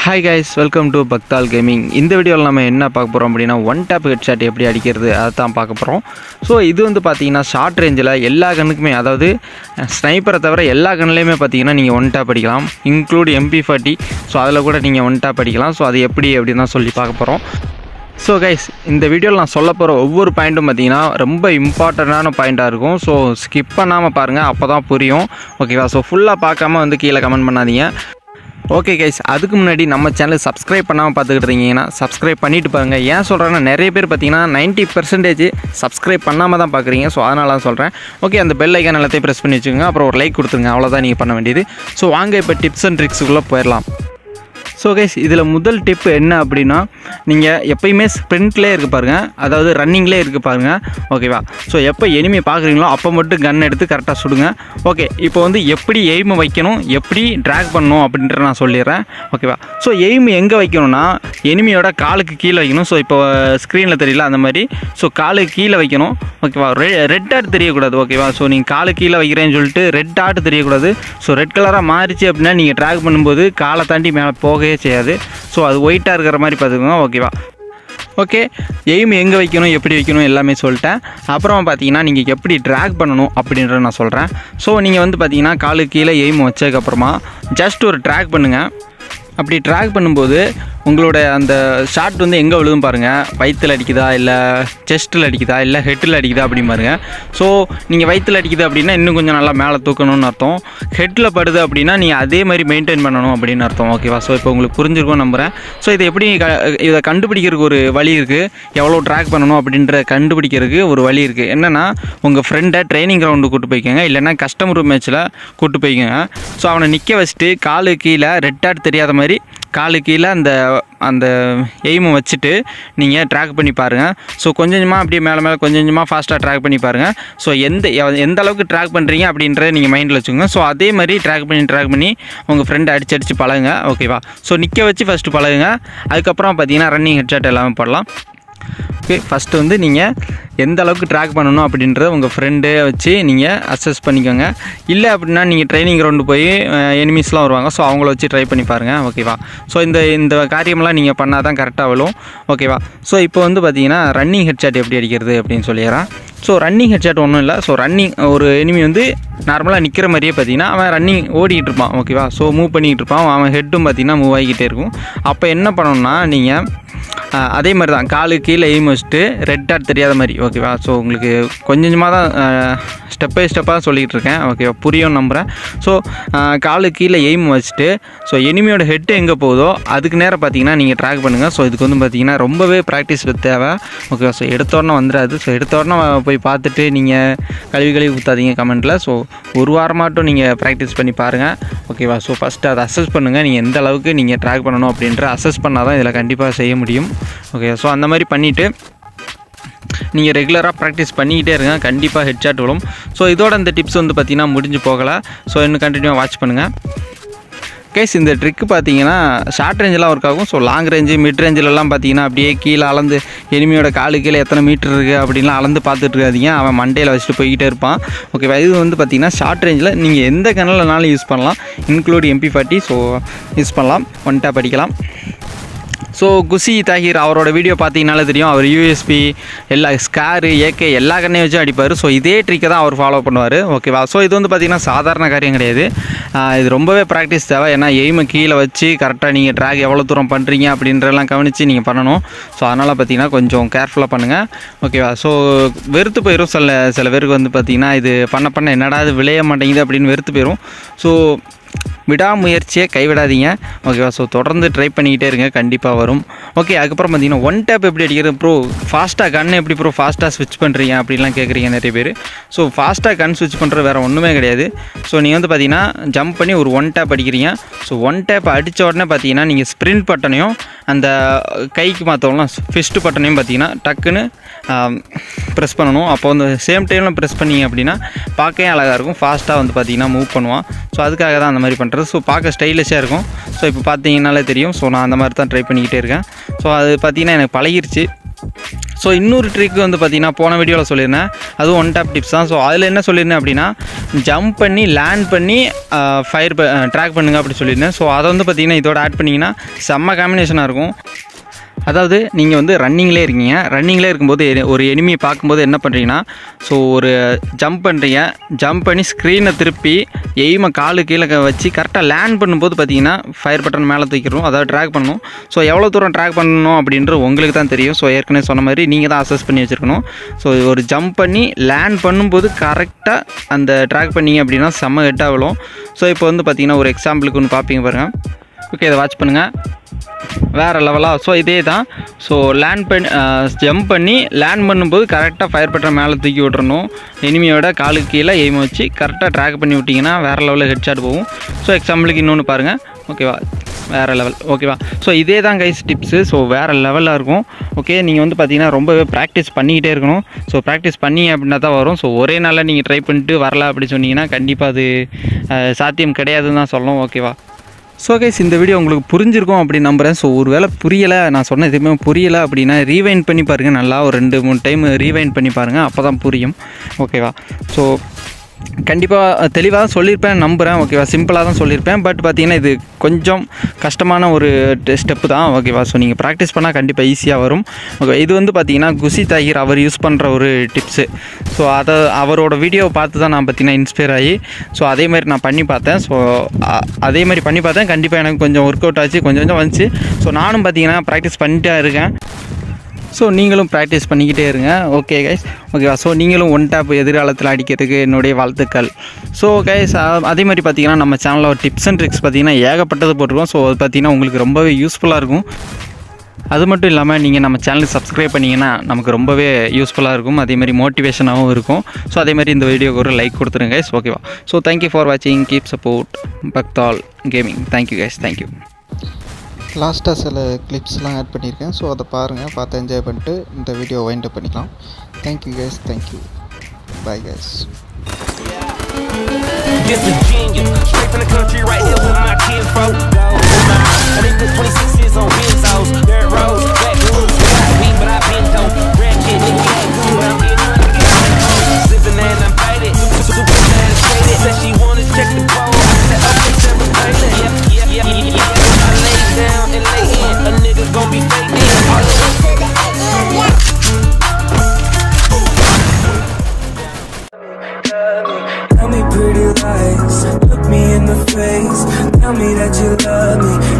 Hi guys welcome to Bakthal gaming இந்த வீடியோவில் நம்ம என்ன பார்க்க போகிறோம் அப்படின்னா ஒன் டேப் ஹெட் ஷாட் எப்படி அடிக்கிறது அதை தான் பார்க்க போகிறோம் ஸோ இது வந்து பார்த்தீங்கன்னா ஷார்ட் ரேஞ்சில் எல்லா கண்ணுக்குமே அதாவது ஸ்னைப்பரை தவிர எல்லா கண்ணுலேயுமே பார்த்தீங்கன்னா நீங்கள் ஒன் டேப் அடிக்கலாம் இன்க்ளூட் எம்பி ஃபார்ட்டி ஸோ அதில் கூட நீங்கள் ஒன் டேப் அடிக்கலாம் ஸோ அது எப்படி அப்படின்னு தான் சொல்லி பார்க்க போகிறோம் ஸோ கைஸ் இந்த வீடியோவில் நான் சொல்ல போகிற ஒவ்வொரு பாயிண்ட்டும் பார்த்தீங்கன்னா ரொம்ப இம்பார்ட்டண்ட்டான பாயிண்ட்டாக இருக்கும் ஸோ ஸ்கிப் பண்ணாமல் பாருங்கள் அப்போ தான் புரியும் ஓகேவா ஸோ ஃபுல்லாக பார்க்காம வந்து கீழே கமெண்ட் பண்ணாதீங்க ஓகே கைஸ் அதுக்கு முன்னாடி நம்ம சேனல் சப்ஸ்கிரைப் பண்ணாமல் பார்த்துக்கிட்டு இருக்கீங்கன்னா சப்ஸ்கிரைப் பண்ணிட்டு பாருங்கள் ஏன் சொல்கிறேன்னா நிறைய பேர் பார்த்தீங்கன்னா நைன்ட்டி பர்சன்டேஜ் சப்ஸ்கிரைப் பண்ணாமல் தான் பார்க்குறீங்க ஸோ அதனால தான் சொல்கிறேன் ஓகே அந்த பெல் ஐக்கான் எல்லாத்தையும் ப்ரெஸ் பண்ணி வச்சுக்கோங்க அப்புறம் ஒரு லைக் கொடுத்துருங்க அவ்வளோதான் நீங்கள் பண்ண வேண்டியது ஸோ வாங்க இப்போ டிப்ஸ் அண்ட் ட்ரிக்ஸுக்குள்ளே போயிடலாம் ஸோ கைஸ் இதில் முதல் டிப் என்ன அப்படின்னா நீங்கள் எப்பயுமே ஸ்ப்ரிண்ட்லேயே இருக்கு பாருங்கள் அதாவது ரன்னிங்லேயே இருக்கு பாருங்கள் ஓகேவா ஸோ எப்போ எனிமி பார்க்குறீங்களோ அப்போ மட்டும் கன் எடுத்து கரெக்டாக சுடுங்க ஓகே இப்போ வந்து எப்படி எய்ம் வைக்கணும் எப்படி ட்ராக் பண்ணணும் அப்படின்ற நான் சொல்லிடுறேன் ஓகேவா ஸோ எய்ம் எங்கே வைக்கணும்னா எனிமியோட காலுக்கு கீழே வைக்கணும் ஸோ இப்போ ஸ்க்ரீனில் தெரியல அந்த மாதிரி ஸோ காலுக்கு கீழே வைக்கணும் ஓகேவா ரெ ரெட் ஆட் தெரியக்கூடாது ஓகேவா ஸோ நீங்கள் காலு கீழே வைக்கிறேன்னு சொல்லிட்டு ரெட் ஆட் தெரியக்கூடாது ஸோ ரெட் கலராக மாறிச்சு அப்படின்னா நீங்கள் ட்ராக் பண்ணும்போது காலை தாண்டி மேலே போகவே செய்யாது ஸோ அது ஒயிட்டாக இருக்கிற மாதிரி பார்த்துக்கோங்க ஓகேவா ஓகே எய்ம் எங்கே வைக்கணும் எப்படி வைக்கணும் எல்லாமே சொல்லிட்டேன் அப்புறம் பார்த்தீங்கன்னா நீங்கள் எப்படி ட்ராக் பண்ணணும் அப்படின்றத நான் சொல்கிறேன் ஸோ நீங்கள் வந்து பார்த்தீங்கன்னா காலு கீழே எய்ம் வச்சதுக்கப்புறமா ஜஸ்ட் ஒரு ட்ராக் பண்ணுங்கள் அப்படி ட்ராக் பண்ணும்போது உங்களோட அந்த ஷாட் வந்து எங்கே விழுதும் பாருங்கள் வயிற்றில் அடிக்குதா இல்லை செஸ்ட்டில் அடிக்குதா இல்லை ஹெட்டில் அடிக்குதா அப்படின்னு பாருங்க ஸோ நீங்கள் வயிற்றில் அடிக்குது அப்படின்னா இன்னும் கொஞ்சம் நல்லா மேலே தூக்கணும்னு அர்த்தம் ஹெட்டில் படுது அப்படின்னா நீங்கள் அதே மாதிரி மெயின்டைன் பண்ணணும் அப்படின்னு அர்த்தம் ஓகேவா ஸோ இப்போ உங்களுக்கு புரிஞ்சிருக்கும் நம்புகிறேன் ஸோ இதை எப்படி க இதை கண்டுபிடிக்கிறதுக்கு ஒரு வழி இருக்குது எவ்வளோ ட்ராக் பண்ணணும் அப்படின்ற கண்டுபிடிக்கிறதுக்கு ஒரு வழி இருக்குது என்னென்னா உங்கள் ஃப்ரெண்டை ட்ரைனிங் கிரவுண்டு கூட்டு போய்க்கோங்க இல்லைன்னா கஸ்டமர் மேட்ச்சில் கூட்டு போய்க்கோங்க ஸோ அவனை நிற்க வச்சுட்டு காலு கீழே ரெட் ஆட் தெரியாத மாதிரி காலு கீழே அந்த அந்த எய்மை வச்சுட்டு நீங்கள் ட்ராக் பண்ணி பாருங்கள் ஸோ கொஞ்சம் கொஞ்சமாக அப்படியே மேலே மேலே கொஞ்சம் கொஞ்சமாக ஃபாஸ்ட்டாக ட்ராக் பண்ணி பாருங்கள் ஸோ எந்த எவ- எந்த அளவுக்கு ட்ராக் பண்ணுறீங்க அப்படின்றத நீங்கள் மைண்டில் வச்சுக்கோங்க ஸோ அதே மாதிரி ட்ராக் பண்ணி ட்ராக் பண்ணி உங்கள் ஃப்ரெண்டை அடிச்சு அடிச்சு பழகுங்க ஓகேவா ஸோ நிற்க வச்சு ஃபஸ்ட்டு பழகுங்க அதுக்கப்புறம் பார்த்தீங்கன்னா ரன்னிங் ஹெட்ஷாட் எல்லாமே போடலாம் ஓகே ஃபஸ்ட்டு வந்து நீங்கள் எந்த அளவுக்கு ட்ராக் பண்ணணும் அப்படின்றத உங்கள் ஃப்ரெண்டே வச்சு நீங்கள் அசஸ் பண்ணிக்கோங்க இல்லை அப்படின்னா நீங்கள் ட்ரைனிங் கிரவுண்டு போய் எனிமீஸ்லாம் வருவாங்க ஸோ அவங்கள வச்சு ட்ரை பண்ணி பாருங்கள் ஓகேவா ஸோ இந்த இந்த காரியமெல்லாம் நீங்கள் பண்ணால் தான் கரெக்டாக விழும் ஓகேவா ஸோ இப்போ வந்து பார்த்தீங்கன்னா ரன்னிங் ஹெட்ஷாட் எப்படி அடிக்கிறது அப்படின்னு சொல்லிடுறேன் ஸோ ரன்னிங் ஹெட்ஷாட் ஒன்றும் இல்லை ஸோ ரன்னிங் ஒரு எனிமி வந்து நார்மலாக நிற்கிற மாதிரியே பார்த்தீங்கன்னா அவன் ரன்னிங் ஓடிக்கிட்டு இருப்பான் ஓகேவா ஸோ மூவ் பண்ணிக்கிட்டு இருப்பான் அவன் ஹெட்டும் பார்த்தீங்கன்னா மூவ் ஆகிக்கிட்டே இருக்கும் அப்போ என்ன பண்ணணும்னா நீங்கள் ஆஹ் அதே மாதிரி தான் காலு கீழே எய்ம் வச்சுட்டு ரெட் டாட் தெரியாத மாதிரி ஓகேவா ஸோ உங்களுக்கு கொஞ்சம் கொஞ்சமாக தான் ஸ்டெப் பை ஸ்டெப்பாக சொல்லிகிட்டு இருக்கேன் ஓகேவா புரியும் நம்புகிறேன் ஸோ காலு கீழே எய்ம் வச்சுட்டு ஸோ எனிமியோட ஹெட்டு எங்கே போகுதோ அதுக்கு நேரம் பார்த்தீங்கன்னா நீங்கள் ட்ராக் பண்ணுங்கள் ஸோ இதுக்கு வந்து பார்த்தீங்கன்னா ரொம்பவே ப்ராக்டிஸ் தேவை ஓகேவா ஸோ எடுத்தோடனே வந்துடாது ஸோ எடுத்தோடனே போய் பார்த்துட்டு நீங்கள் கழுவி கழுவி ஊற்றாதீங்க கமெண்ட்டில் ஸோ ஒரு வாரமாட்டும் நீங்கள் ப்ராக்டிஸ் பண்ணி பாருங்கள் ஓகேவா ஸோ ஃபஸ்ட்டு அதை அசஸ் பண்ணுங்கள் நீங்கள் எந்த அளவுக்கு நீங்கள் ட்ராக் பண்ணணும் அப்படின்ற அசஸ் பண்ணால் தான் இதில் கண்டிப்பாக செய்ய முடியும் ஓகே ஸோ அந்த மாதிரி பண்ணிவிட்டு நீங்கள் ரெகுலராக ப்ராக்டிஸ் பண்ணிக்கிட்டே இருங்க கண்டிப்பாக ஹெட்ஷாட் விழும் ஸோ இதோட இந்த டிப்ஸ் வந்து பார்த்தீங்கன்னா முடிஞ்சு போகலை ஸோ இன்னும் கண்டினியூவாக வாட்ச் பண்ணுங்கள் கேஸ் இந்த ட்ரிக்கு பார்த்தீங்கன்னா ஷார்ட் ரேஞ்செலாம் ஒர்க் ஆகும் ஸோ லாங் ரேஞ்சு மிட் ரேஞ்சிலலாம் பார்த்தீங்கன்னா அப்படியே கீழே அளந்து எனிமியோட காலு கீழே எத்தனை மீட்டர் இருக்குது அப்படின்லாம் அளந்து பார்த்துட்டு இருக்காதீங்க அவன் மண்டையில் வச்சுட்டு போய்கிட்டே இருப்பான் ஓகேவா இது வந்து பார்த்தீங்கன்னா ஷார்ட் ரேஞ்சில் நீங்கள் எந்த கனலனாலும் யூஸ் பண்ணலாம் include MP forty so use பண்ணலாம் ஒன் டேப் அடிக்கலாம் ஸோ குசி தாகிர் அவரோட வீடியோ பார்த்தீங்கனாலே தெரியும் அவர் யூஎஸ்பி எல்லா ஸ்காரு ஏகே எல்லா கண்ணையும் வச்சு அடிப்பார் ஸோ இதே ட்ரிக்கை தான் அவர் ஃபாலோ பண்ணுவார் ஓகேவா ஸோ இது வந்து பார்த்தீங்கன்னா சாதாரண காரியம் கிடையாது ஆஹ் இது ரொம்பவே ப்ராக்டிஸ் தேவை ஏன்னா எய்மை கீழே வச்சு கரெக்டாக நீங்கள் ட்ராக் எவ்வளோ தூரம் பண்ணுறீங்க அப்படின்றலாம் கவனித்து நீங்கள் பண்ணணும் ஸோ அதனால் பார்த்தீங்கன்னா கொஞ்சம் கேர்ஃபுல்லாக பண்ணுங்கள் ஓகேவா ஸோ வெறுத்து போயிடும் சில சில பேருக்கு வந்து பார்த்தீங்கன்னா இது பண்ண பண்ண என்னடா இது விளைய மாட்டேங்குது அப்படின்னு வெறுத்து போயிடும் ஸோ விடாமுயற்சியை கைவிடாதீங்க ஓகேவா ஸோ தொடர்ந்து ட்ரை பண்ணிக்கிட்டே இருங்க கண்டிப்பாக வரும் ஓகே அதுக்கப்புறம் பார்த்தீங்கன்னா ஒன் டேப் எப்படி அடிக்கிறது ப்ரோ ஃபாஸ்ட்டாக கன் எப்படி ப்ரோ ஃபாஸ்ட்டாக ஸ்விட்ச் பண்ணுறீங்க அப்படின்லாம் கேட்குறீங்க நிறைய பேர் ஸோ ஃபாஸ்ட்டாக கன் ஸ்விட்ச் பண்ணுறது வேறு ஒன்றுமே கிடையாது ஸோ நீங்கள் வந்து பார்த்தீங்கன்னா ஜம்ப் பண்ணி ஒரு ஒன் டேப் அடிக்கிறீங்க ஸோ ஒன் டேப் அடித்த உடனே பார்த்தீங்கன்னா நீங்கள் ஸ்ப்ரிண்ட் பட்டனையும் அந்த கைக்கு மாற்றோம்லாம் ஃபிஸ்ட்டு பட்டனையும் பார்த்தீங்கன்னா டக்குன்னு ப்ரெஸ் பண்ணணும் அப்போ வந்து சேம் டைமில் ப்ரெஸ் பண்ணீங்க அப்படின்னா பார்க்கவே அழகாக இருக்கும் ஃபாஸ்ட்டாக வந்து பார்த்தீங்கன்னா மூவ் பண்ணுவான் ஸோ அதுக்காக தான் அந்த மாதிரி பண்ணுறது ஸோ பார்க்க ஸ்டைலிஷாக இருக்கும் ஸோ இப்போ பார்த்தீங்கன்னாலே தெரியும் ஸோ நான் அந்த மாதிரி தான் ட்ரை பண்ணிக்கிட்டே இருக்கேன் ஸோ அது பார்த்தீங்கன்னா எனக்கு பழகிருச்சு ஸோ இன்னொரு ட்ரிக் வந்து பார்த்தீங்கன்னா போன வீடியோவில் சொல்லியிருந்தேன் அதுவும் ஒன் டேப் டிப்ஸ் தான் ஸோ அதில் என்ன சொல்லியிருந்தேன் அப்படின்னா ஜம்ப் பண்ணி லேண்ட் பண்ணி ஃபயர் ட்ராக் பண்ணுங்க அப்படி சொல்லியிருந்தேன் ஸோ அதை வந்து பார்த்தீங்கன்னா இதோட ஆட் பண்ணிங்கன்னா செம்ம காம்பினேஷனாக இருக்கும் அதாவது நீங்கள் வந்து ரன்னிங்லேயே இருக்கீங்க ரன்னிங்லேயே இருக்கும்போது எ- ஒரு எனிமியை பார்க்கும்போது என்ன பண்ணுறீங்கன்னா ஸோ ஒரு ஜம்ப் பண்ணுறீங்க ஜம்ப் பண்ணி ஸ்க்ரீனை திருப்பி எய்மை காலு கீழே க- வச்சு கரெக்டாக லேண்ட் பண்ணும்போது பார்த்தீங்கன்னா ஃபயர் பட்டன் மேலே தூக்கிடும் அதாவது ட்ராக் பண்ணணும் ஸோ எவ்வளோ தூரம் ட்ராக் பண்ணணும் அப்படின்றது உங்களுக்கு தான் தெரியும் ஸோ ஏற்கனவே சொன்ன மாதிரி நீங்கள் தான் அசஸ் பண்ணி வச்சுருக்கணும் ஸோ ஒரு ஜம்ப் பண்ணி லேண்ட் பண்ணும்போது கரெக்டாக அந்த ட்ராக் பண்ணீங்க அப்படின்னா செம்ம ஹெட்டாக விழும் ஸோ இப்போ வந்து பார்த்தீங்கன்னா ஒரு எக்ஸாம்பிளுக்கு ஒன்று பார்ப்பீங்க பாருங்கள் ஓகே இதை வாட்ச் பண்ணுங்கள் வேறு லெவலாக ஸோ இதே தான் ஸோ லேண்ட் பண்ணி ஜம்ப் பண்ணி லேண்ட் பண்ணும்போது கரெக்டாக ஃபயர் பட்டன் மேலே தூக்கி விட்றணும் எனிமியோட காலுக்கு கீழே எய்ம் வச்சு கரெக்டாக ட்ராக் பண்ணி விட்டிங்கன்னா வேறு லெவலில் ஹெட் ஷாட் போகும் ஸோ எக்ஸாம்பிளுக்கு இன்னொன்று பாருங்கள் ஓகேவா வேறு லெவல் ஓகேவா ஸோ இதே தான் கைஸ் டிப்ஸு ஸோ வேறு லெவலில் இருக்கும் ஓகே நீங்கள் வந்து பார்த்தீங்கன்னா ரொம்பவே ப்ராக்டிஸ் பண்ணிக்கிட்டே இருக்கணும் ஸோ ப்ராக்டிஸ் பண்ணி அப்படின்னா தான் வரும் ஸோ ஒரே நாளில் நீங்கள் ட்ரை பண்ணிட்டு வரல அப்படி சொன்னீங்கன்னா கண்டிப்பாக அது அஹ், சாத்தியம் கிடையாதுன்னு தான் சொல்லணும் ஓகேவா ஸோ கைஸ் இந்த வீடியோ உங்களுக்கு புரிஞ்சிருக்கும் அப்படின்னு நம்புகிறேன் ஸோ ஒரு வேளை புரியலை நான் சொன்ன எதுவுமே புரியலை அப்படின்னா ரீவைண்ட் பண்ணி பாருங்கள் நல்லா ஒரு ரெண்டு மூணு டைம் ரீவைண்ட் பண்ணி பாருங்கள் அப்போ தான் புரியும் ஓகேவா ஸோ கண்டிப்பாக தெளிவாக தான் சொல்லியிருப்பேன் நம்புகிறேன் ஓகேவா சிம்பிளாக தான் சொல்லியிருப்பேன் பட் பார்த்தீங்கன்னா இது கொஞ்சம் கஷ்டமான ஒரு ஸ்டெப்பு தான் ஓகேவா ஸோ நீங்கள் ப்ராக்டிஸ் பண்ணால் கண்டிப்பாக ஈஸியாக வரும் ஓகே இது வந்து பார்த்தீங்கன்னா குசி தாகிர் அவர் யூஸ் பண்ணுற ஒரு டிப்ஸு ஸோ அதை அவரோட வீடியோவை பார்த்து தான் நான் பார்த்தீங்கன்னா இன்ஸ்பயர் ஆகி ஸோ அதே மாதிரி நான் பண்ணி பார்த்தேன் ஸோ அதே மாதிரி பண்ணி பார்த்தேன் கண்டிப்பாக எனக்கு கொஞ்சம் ஒர்க் அவுட் ஆச்சு கொஞ்சம் கொஞ்சம் வந்துச்சு ஸோ நானும் பார்த்தீங்கன்னா ப்ராக்டிஸ் பண்ணிட்டே இருக்கேன் ஸோ நீங்களும் ப்ராக்டிஸ் பண்ணிக்கிட்டே இருங்க ஓகே கைஸ் ஓகேவா ஸோ நீங்களும் ஒன் டேப் எதிர்காலத்தில் அடிக்கிறதுக்கு என்னுடைய வாழ்த்துக்கள் ஸோ கைஸ் அதே மாதிரி பார்த்தீங்கன்னா நம்ம சேனலில் ஒரு டிப்ஸ் அண்ட் ட்ரிக்ஸ் பார்த்தீங்கன்னா ஏகப்பட்டது போட்டிருக்கோம் ஸோ அது பார்த்தீங்கன்னா உங்களுக்கு ரொம்பவே யூஸ்ஃபுல்லாக இருக்கும் அது மட்டும் இல்லாமல் நீங்கள் நம்ம சேனலுக்கு சப்ஸ்கிரைப் பண்ணிங்கன்னா நமக்கு ரொம்பவே யூஸ்ஃபுல்லாக இருக்கும் அதே மாதிரி மோட்டிவேஷனாகவும் இருக்கும் ஸோ அதே மாதிரி இந்த வீடியோக்கு ஒரு லைக் கொடுத்துருங்க கைஸ் ஓகேவா ஸோ தேங்க்யூ ஃபார் வாட்சிங் keep support Bakthal gaming thank you guys thank you லாஸ்ட்டாக சில கிளிப்ஸ்லாம் ஆட் பண்ணியிருக்கேன் ஸோ அதை பாருங்கள் பார்த்து என்ஜாய் பண்ணிட்டு இந்த வீடியோ வைண்ட் அப் பண்ணிக்கலாம் thank you guys thank you bye guys Just a genius, straight from the country, right here with my kinfolk. I think this 26 is on Benzos, dirt roads, backwoods, without me, but I've been dope. Ratchet, nigga, yeah, cool, but I'm getting money, getting home. Sipping and I'm faded, super saturated. Said she wanna check the phone. I said, okay, celebrated. Yeah, yeah, yeah, yeah, yeah. I lay down and lay in, a nigga gon' be faking. All the Tell me pretty lies, look me in the face. Tell me that you love me,